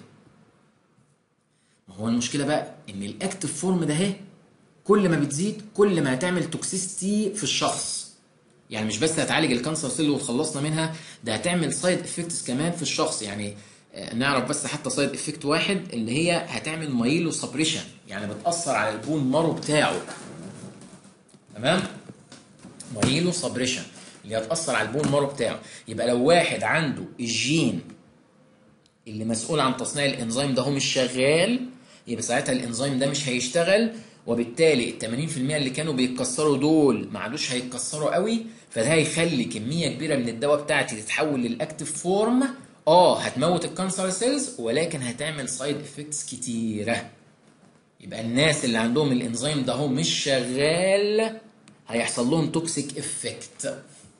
ما هو المشكله بقى ان الاكتف فورم ده اهي كل ما بتزيد كل ما هتعمل توكسيستي في الشخص يعني مش بس هتعالج الكانسر سيل وتخلصنا منها ده هتعمل سايد افكتس كمان في الشخص يعني نعرف بس حتى سايد افكت واحد اللي هي هتعمل مايلو سبريشن يعني بتاثر على البون مارو بتاعه تمام مايلو سبريشن اللي هتاثر على البون مارو بتاعه يبقى لو واحد عنده الجين اللي مسؤول عن تصنيع الانزيم ده هو مش شغال يبقى ساعتها الانزيم ده مش هيشتغل وبالتالي ال 80% اللي كانوا بيتكسروا دول ما عادوش هيتكسروا قوي فده هيخلي كميه كبيره من الدواء بتاعتي تتحول للاكتيف فورم اه هتموت الكانسر سيلز ولكن هتعمل سايد افكتس كتيره يبقى الناس اللي عندهم الانزيم ده هو مش شغال هيحصل لهم توكسيك افكت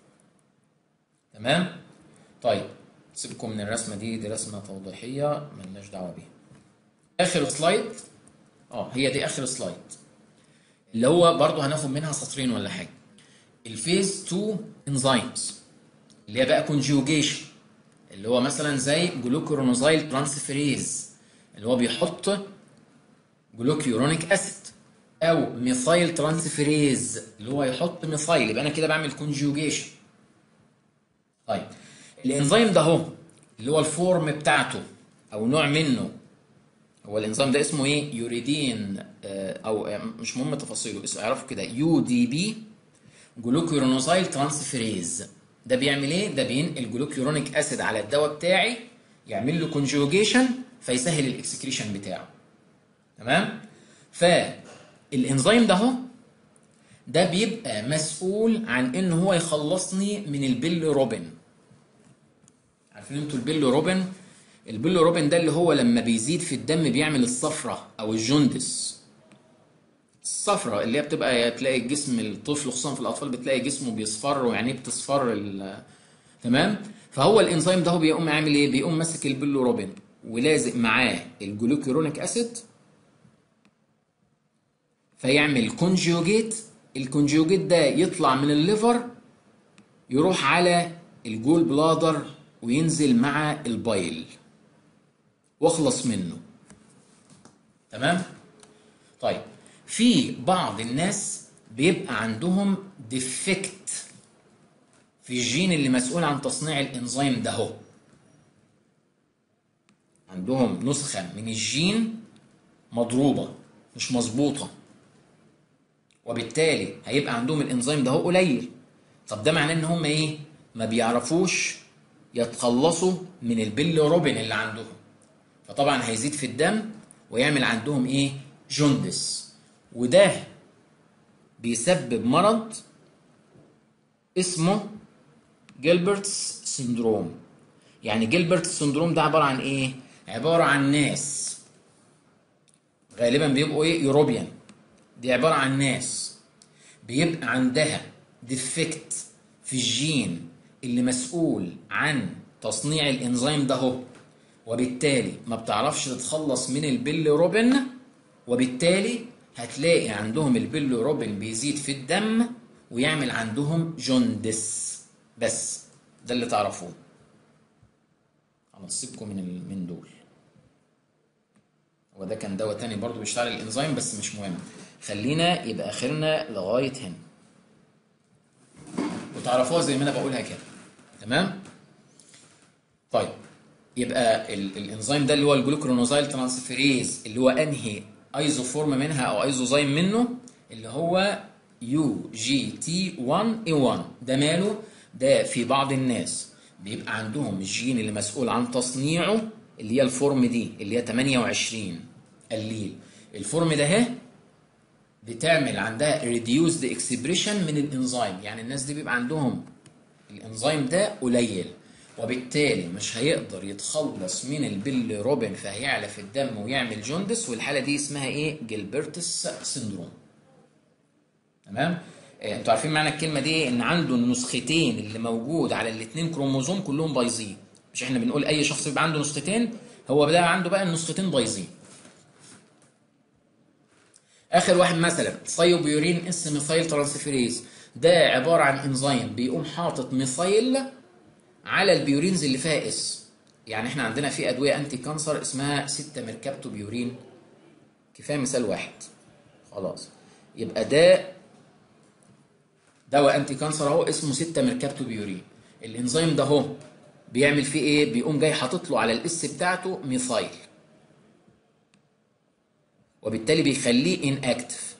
تمام طيب سيبكم من الرسمه دي دي رسمه توضيحيه ملناش دعوه بيها اخر سلايد اه هي دي اخر سلايد اللي هو برضه هناخد منها سطرين ولا حاجه الفيز 2 انزيمز اللي هي بقى كونجوجيشن اللي هو مثلا زي جلوكورونوزايل ترانسفيريز اللي هو بيحط جلوكيورونيك اسيد او ميثايل ترانسفيريز اللي هو يحط ميثايل يبقى انا كده بعمل كونجوجيشن طيب الانزيم ده اهو اللي هو الفورم بتاعته او نوع منه هو الانزيم ده اسمه ايه يوريدين او مش مهم تفاصيله اسمه اعرفوا كده يو دي بي جلوكيورونوزايل ترانسفيريز ده بيعمل ايه ده بينقل جلوكيورونيك اسيد على الدواء بتاعي يعمل له كونجوجيشن فيسهل الاكسكريشن بتاعه تمام فالانزيم ده اهو ده بيبقى مسؤول عن ان هو يخلصني من البيليروبين عارفين انتوا البيليروبين البيليروبين ده اللي هو لما بيزيد في الدم بيعمل الصفرة او الجندس الصفرة اللي هي بتبقى تلاقي جسم الطفل خصوصا في الاطفال بتلاقي جسمه بيصفر ويعني بتصفر تمام فهو الانزيم ده هو بيقوم عامل ايه بيقوم ماسك البيليروبين ولازق معاه الجلوكيرونيك اسيد فيعمل كونجيوجيت الكونجيوجيت ده يطلع من الليفر يروح على الجول بلادر وينزل مع البايل واخلص منه تمام طيب في بعض الناس بيبقى عندهم ديفكت في الجين اللي مسؤول عن تصنيع الانزيم ده هو عندهم نسخة من الجين مضروبة مش مظبوطة وبالتالي هيبقى عندهم الانزيم ده هو قليل طب ده معناه ان هم ايه ما بيعرفوش يتخلصوا من البيليروبين اللي عندهم فطبعا هيزيد في الدم ويعمل عندهم ايه جوندس وده بيسبب مرض اسمه جيلبرتس سندروم يعني جيلبرتس سندروم ده عباره عن ايه عباره عن ناس غالبا بيبقوا ايه يوروبيان دي عباره عن ناس بيبقى عندها ديفكت في الجين اللي مسؤول عن تصنيع الانزيم ده هو وبالتالي ما بتعرفش تتخلص من البيليروبين وبالتالي هتلاقي عندهم البيليروبين بيزيد في الدم ويعمل عندهم جوندس بس ده اللي تعرفوه خلاص سيبكم من ال- من دول هو ده كان دواء تاني برضو بيشتغل الانزيم بس مش مهم خلينا يبقى اخرنا لغايه هنا وتعرفوها زي ما انا بقولها كده تمام طيب يبقى ال- الانزيم ده اللي هو الجلوكرونوزايل ترانسفيريز اللي هو انهي ايزوفورم منها او ايزوزايم منه اللي هو يو جي تي 1 اي 1 ده ماله ده في بعض الناس بيبقى عندهم الجين اللي مسؤول عن تصنيعه اللي هي الفورم دي اللي هي 28 الليل الفورم ده اهي بتعمل عندها reduced expression من الانزيم يعني الناس دي بيبقى عندهم الانزيم ده قليل وبالتالي مش هيقدر يتخلص من البيليروبين فهيعلى في الدم ويعمل جوندس والحاله دي اسمها ايه جيلبرتس سيندروم تمام آه، انتوا عارفين معنى الكلمه دي إيه؟ ان عنده النسختين اللي موجود على الاثنين كروموزوم كلهم بايظين مش احنا بنقول اي شخص بيبقى عنده نسختين هو ده عنده بقى النسختين بايظين اخر واحد مثلا ثايوبيورين اس ميثايل ترانسفيريز ده عباره عن انزيم بيقوم حاطط ميثايل على البيورينز اللي فيها اس يعني احنا عندنا في ادويه انتي كانسر اسمها 6 ميركابتو بيورين كفايه مثال واحد خلاص يبقى ده دواء انتي كانسر اهو اسمه 6 ميركابتو بيورين الانزيم ده اهو بيعمل فيه ايه بيقوم جاي حاطط له على الاس بتاعته ميثايل وبالتالي بيخليه ان اكتف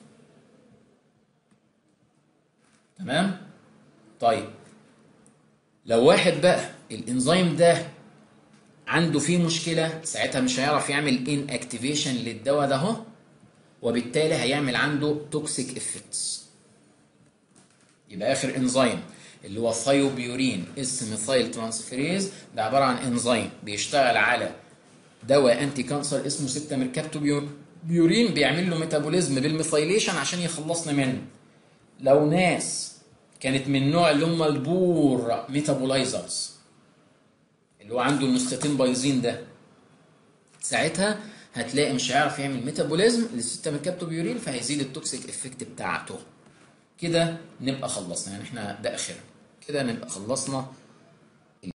تمام طيب لو واحد بقى الانزيم ده عنده فيه مشكله ساعتها مش هيعرف يعمل ان اكتيفيشن للدواء ده اهو وبالتالي هيعمل عنده توكسيك افكتس يبقى اخر انزيم اللي هو ثايوبيورين اس ميثايل ترانسفيريز ده عباره عن انزيم بيشتغل على دواء انتي كانسر اسمه 6 ميركابتو بيو- بيورين بيعمل له ميتابوليزم بالميثايليشن عشان يخلصنا منه لو ناس كانت من النوع اللي هم البور ميتابولايزرز اللي هو عنده النسختين بايظين ده ساعتها هتلاقي مش هيعرف يعمل ميتابوليزم للستة ميركابتوبيورين فهيزيد التوكسيك افكت بتاعته كده نبقى خلصنا يعني احنا ده اخرنا كده نبقى خلصنا